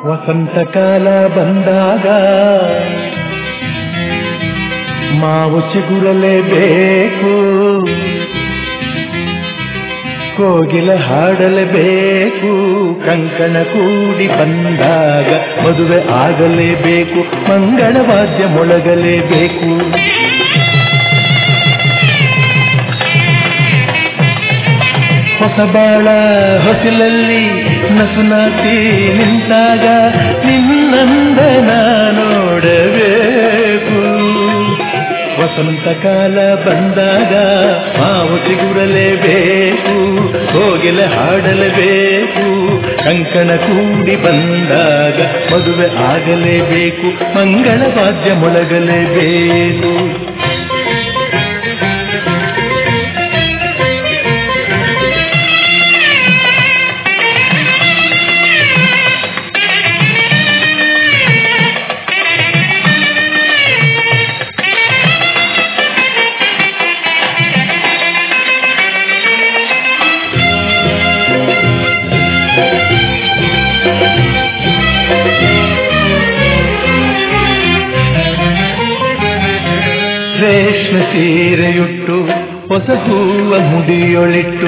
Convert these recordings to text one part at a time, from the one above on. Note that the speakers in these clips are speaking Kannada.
ವಸಂತ ಕಾಲ ಬಂದಾಗ ಮಾವು ಚಿಗುರಲೇಬೇಕು ಕೋಗಿಲ ಹಾಡಲೇಬೇಕು ಕಂಕಣ ಕೂಡಿ ಬಂದಾಗ ಮದುವೆ ಆಗಲೇಬೇಕು ಮಂಗಳವಾದ್ಯ ಮೊಳಗಲೇಬೇಕು ಹೊಸ ಬಾಳ ಹೊಸಿಲಲ್ಲಿ ನಸುನಾತಿ ನಿಂತಾಗ ನಿನ್ನಂದನ ನೋಡಬೇಕು ವಸಂತ ಕಾಲ ಬಂದಾಗ ಮಾವು ಚಿಗುರಲೇಬೇಕು ಹೋಗಿಲ ಹಾಡಲೇಬೇಕು ಕಂಕಣ ಕೂಡಿ ಬಂದಾಗ ಮದುವೆ ಆಗಲೇಬೇಕು ಮಂಗಳ ವಾದ್ಯ ಮೊಳಗಲೇಬೇಕು ರೇಷ್ಮೆ ಸೀರೆಯುಟ್ಟು ಹೊಸ ಹೂವ ಮುಡಿಯೊಳಿಟ್ಟು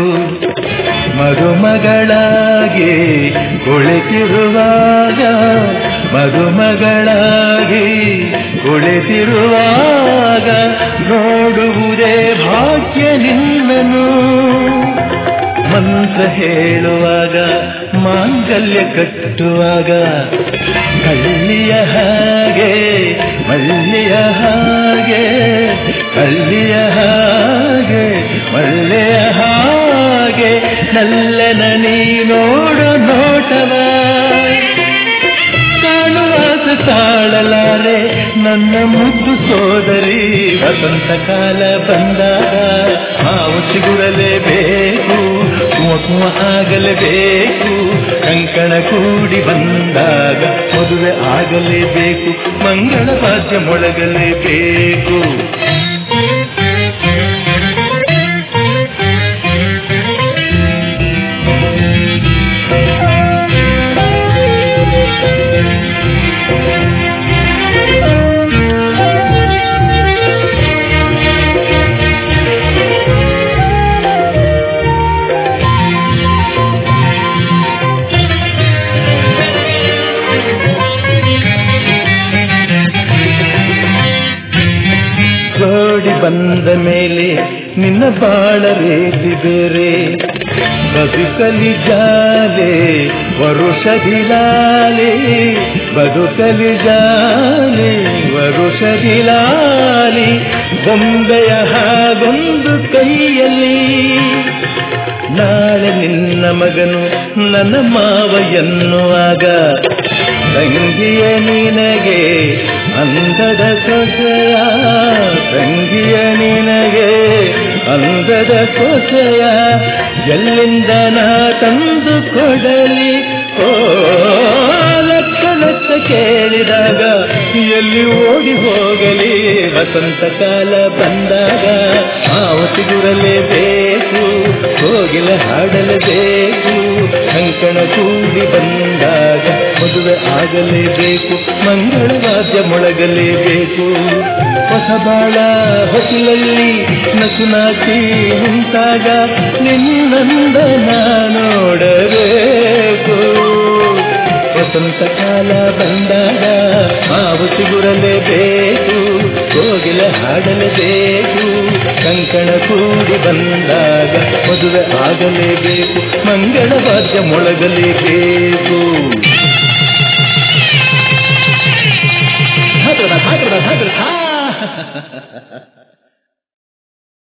ಮದುಮಗಳಾಗಿ ಕುಳಿತಿರುವಾಗ ಮದುಮಗಳಾಗಿ ಕುಳಿತಿರುವಾಗ ನೋಡುವುದೇ ಭಾಗ್ಯ ನಿನ್ನನು ಮಂತ್ರ ಹೇಳುವಾಗ ಮಾಂಗಲ್ಯ ಕಟ್ಟುವಾಗ ಕಳ್ಳಿಯ ಹಾಗೆ ಮಳ್ಳಿಯ ಹಾಗೆ ಕಳ್ಳಿಯ ಹಾಗೆ ಮಳ್ಳೆಯ ಹಾಗೆ ನಲ್ಲನ ನೀ ನೋಡು ನೋಟವ ಕಾಣುವಾಸ ತಾಳಲಾರೆ ನನ್ನ ಮುದ್ದು ಸೋದರಿ ವಸಂತ ಕಾಲ ಬಂದಾಗ ಮಾವು ಸಿಗುರಲೇಬೇಕು ಕುವ ಕುವ ಆಗಲೇಬೇಕು ಕಂಕಣ ಕೂಡಿ ಬಂದಾಗ ಮದುವೆ ಆಗಲೇಬೇಕು ಮಂಗಳ ವಾದ್ಯ ಮೊಳಗಲೇಬೇಕು ಜೋಡಿ ಬಂದ ಮೇಲೆ ನಿನ್ನ ಬಾಳ ರೀತಿ ಬೇರೆ ಬದುಕಲಿ ಜಾಲೆ ವರುಷದಿಲಾಲೆ ಬದುಕಲಿ ಜಾಲೆ ವರುಷದಿಲಾಲಿ ಬೊಂಬೆಯ ಹಾಗೊಂದು ಕೈಯಲ್ಲಿ ನಾಳೆ ನಿನ್ನ ಮಗನು ನನ್ನ ಮಾವ ಎನ್ನುವಾಗ ತಂಗಿಯ ನಿನಗೆ ಅಂದದ ಸೊಸೆಯ ತಂಗಿಯ ನಿನಗೆ ಅಂದದ ಸೊಸೆಯ ಎಲ್ಲಿಂದ ನಾ ತಂದು ಕೊಡಲಿ ಓ ಲಕ್ಷ ಲಕ್ಷ ಕೇಳಿದಾಗ ಎಲ್ಲಿ ಓಡಿ ಹೋಗಲಿ ವಸಂತ ಕಾಲ ಬಂದಾಗ ಮಾವು ಸಿಗುರಲೇಬೇಕು ಹೋಗಿಲ ಹಾಡಲೇಬೇಕು ಕಂಕಣ ಕೂಡಿ ಬಂದಾಗ ಮದುವೆ ಆಗಲೇಬೇಕು ಮಂಗಳವಾದ್ಯ ಮೊಳಗಲೇಬೇಕು ಹೊಸ ಬಾಳ ಹೊಸಲಲ್ಲಿ ನಸುನಾಚಿ ನಿಂತಾಗ ನಿನ್ನಂದನ ನೋಡಬೇಕು ವಸಂತ ಕಾಲ ಬಂದಾಗ ಮಾವು ಸಿಗುರಲೇಬೇಕು ಕೋಗಿಲ ಹಾಡಲೇಬೇಕು ಕಂಕಣ ಕೂಡಿ ಬಂದಾಗ ಮದುವೆ ಆಗಲೇಬೇಕು ಮಂಗಳವಾದ್ಯ ಮೊಳಗಲೇಬೇಕು